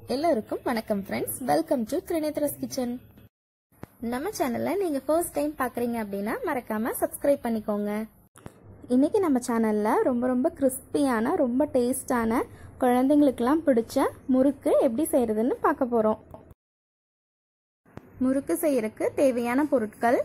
எல்லோருக்கும் வணக்கம் friends welcome to Trinetra's kitchen நம்ம சேனலை நீங்கள் ஃபர்ஸ்ட் டைம் பார்க்குறீங்க அப்படின்னா மறக்காம சப்ஸ்கிரைப் பண்ணிக்கோங்க இன்னைக்கு நம்ம சேனலில் ரொம்ப ரொம்ப கிறிஸ்பியான ரொம்ப டேஸ்டான குழந்தைங்களுக்கெல்லாம் பிடிச்ச முறுக்கு எப்படி செய்கிறதுன்னு பார்க்க போகிறோம் முறுக்கு செய்யறதுக்கு தேவையான பொருட்கள்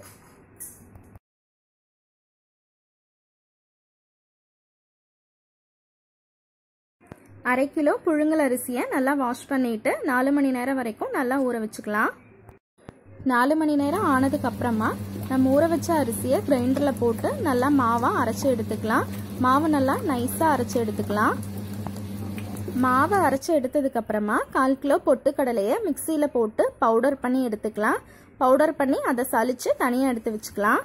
அரை கிலோ புழுங்கல் அரிசியை நல்லா வாஷ் பண்ணிட்டு நாலு மணி நேரம் வரைக்கும் நல்லா ஊற வச்சுக்கலாம் நாலு மணி நேரம் ஆனதுக்கு அப்புறமா நம்ம ஊற வச்ச அரிசியை கிரைண்டரில் போட்டு நல்லா மாவாக அரைச்சி எடுத்துக்கலாம் மாவு நல்லா நைஸாக அரைச்சி எடுத்துக்கலாம் மாவை அரைச்சி எடுத்ததுக்கு அப்புறமா கால் கிலோ பொட்டுக்கடலையை மிக்சியில் போட்டு பவுடர் பண்ணி எடுத்துக்கலாம் பவுடர் பண்ணி அதை சலிச்சு தனியாக எடுத்து வச்சுக்கலாம்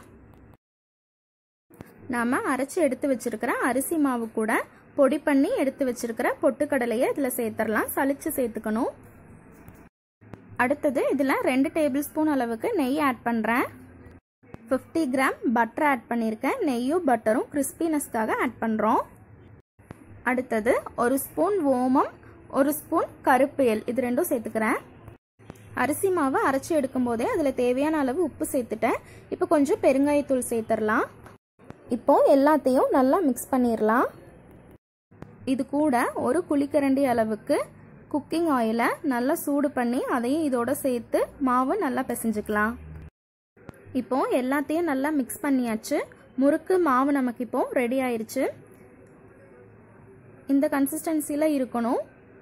நாம் அரைச்சி எடுத்து வச்சிருக்கிற அரிசி மாவு கூட பொடி பண்ணி எடுத்து வச்சிருக்கிற பொட்டுக்கடலையை இதில் சேர்த்துடலாம் சலிச்சு சேர்த்துக்கணும் அடுத்தது இதில் ரெண்டு டேபிள் ஸ்பூன் அளவுக்கு நெய் ஆட் பண்ணுறேன் ஃபிஃப்டி கிராம் பட்டர் ஆட் பண்ணியிருக்கேன் நெய்யும் பட்டரும் கிறிஸ்பினஸ்க்காக ஆட் பண்ணுறோம் அடுத்தது ஒரு ஸ்பூன் ஓமம் ஒரு ஸ்பூன் கருப்பு எல் இது ரெண்டும் சேர்த்துக்கிறேன் அரிசி மாவை அரைச்சி எடுக்கும் போதே அதில் தேவையான அளவு உப்பு சேர்த்துட்டேன் இப்போ கொஞ்சம் பெருங்காயத்தூள் சேர்த்துடலாம் இப்போ எல்லாத்தையும் நல்லா மிக்ஸ் பண்ணிடலாம் இது கூட ஒரு குழிக்கரண்டி அளவுக்கு குக்கிங் ஆயிலை நல்லா சூடு பண்ணி அதையும் இதோட சேர்த்து மாவு நல்லா பிசைஞ்சுக்கலாம் இப்போ எல்லாத்தையும் நல்லா மிக்ஸ் பண்ணியாச்சு முறுக்கு மாவு நமக்கு இப்போ ரெடி ஆயிருச்சு இந்த கன்சிஸ்டன்சியில் இருக்கணும்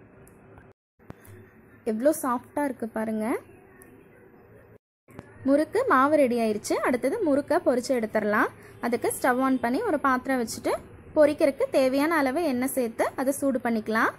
எவ்வளோ சாஃப்டாக இருக்குது பாருங்க முறுக்கு மாவு ரெடி ஆயிருச்சு அடுத்தது முறுக்கை பொரிச்சு எடுத்துடலாம் அதுக்கு ஸ்டவ் ஆன் பண்ணி ஒரு பாத்திரம் வச்சுட்டு பொரிக்கிறதுக்கு தேவையான அளவு எண்ணெய் சேர்த்து அதை சூடு பண்ணிக்கலாம்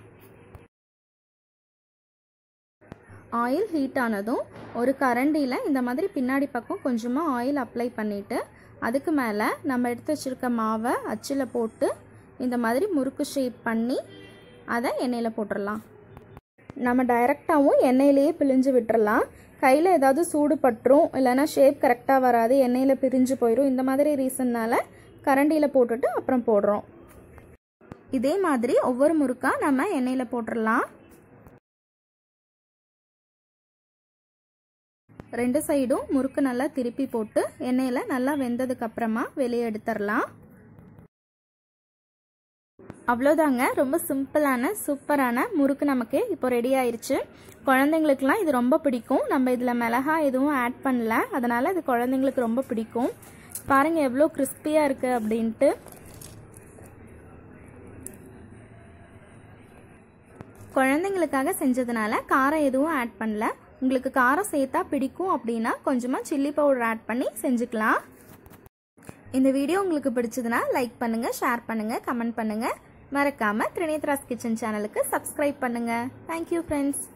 ஆயில் ஹீட் ஆனதும் ஒரு கரண்டியில் இந்த மாதிரி பின்னாடி பக்கம் கொஞ்சமாக ஆயில் அப்ளை பண்ணிவிட்டு அதுக்கு மேலே நம்ம எடுத்து வச்சுருக்க மாவை அச்சில் போட்டு இந்த மாதிரி முறுக்கு ஷேப் பண்ணி அதை எண்ணெயில் போட்டுடலாம் நம்ம டைரெக்டாகவும் எண்ணெயிலேயே பிழிஞ்சு விட்டுறலாம் கையில் ஏதாவது சூடு பட்டுரும் இல்லைன்னா ஷேப் கரெக்டாக வராது எண்ணெயில் பிரிஞ்சு போயிடும் இந்த மாதிரி ரீசன்னால் கரண்டியில் போட்டுட்டு அப்புறம் போடுறோம் இதே மாதிரி ஒவ்வொரு முறுக்கா நம்ம எண்ணெயில் போட்டுடலாம் ரெண்டு சைடும் முறுக்கு நல்லா திருப்பி போட்டு எண்ணெயில் நல்லா வெந்ததுக்கு அப்புறமா வெளியே எடுத்துடலாம் அவ்வளோதாங்க ரொம்ப சிம்பிளான சூப்பரான முறுக்கு நமக்கு இப்போ ரெடி ஆயிடுச்சு குழந்தைங்களுக்குலாம் இது ரொம்ப பிடிக்கும் நம்ம இதில் மிளகா எதுவும் ஆட் பண்ணல அதனால் இது குழந்தைங்களுக்கு ரொம்ப பிடிக்கும் பாருங்கள் எவ்வளோ கிறிஸ்பியாக இருக்குது அப்படின்ட்டு குழந்தைங்களுக்காக செஞ்சதுனால காரம் எதுவும் ஆட் பண்ணல உங்களுக்கு காரம் சேர்த்தா பிடிக்கும் அப்படின்னா கொஞ்சமாக சில்லி பவுடர் ஆட் பண்ணி செஞ்சுக்கலாம் இந்த வீடியோ உங்களுக்கு பிடிச்சதுன்னா லைக் பண்ணுங்கள் ஷேர் பண்ணுங்கள் கமெண்ட் பண்ணுங்கள் மறக்காமல் திரிநேத்ராஸ் கிச்சன் சேனலுக்கு சப்ஸ்கிரைப் பண்ணுங்கள் தேங்க்யூ ஃப்ரெண்ட்ஸ்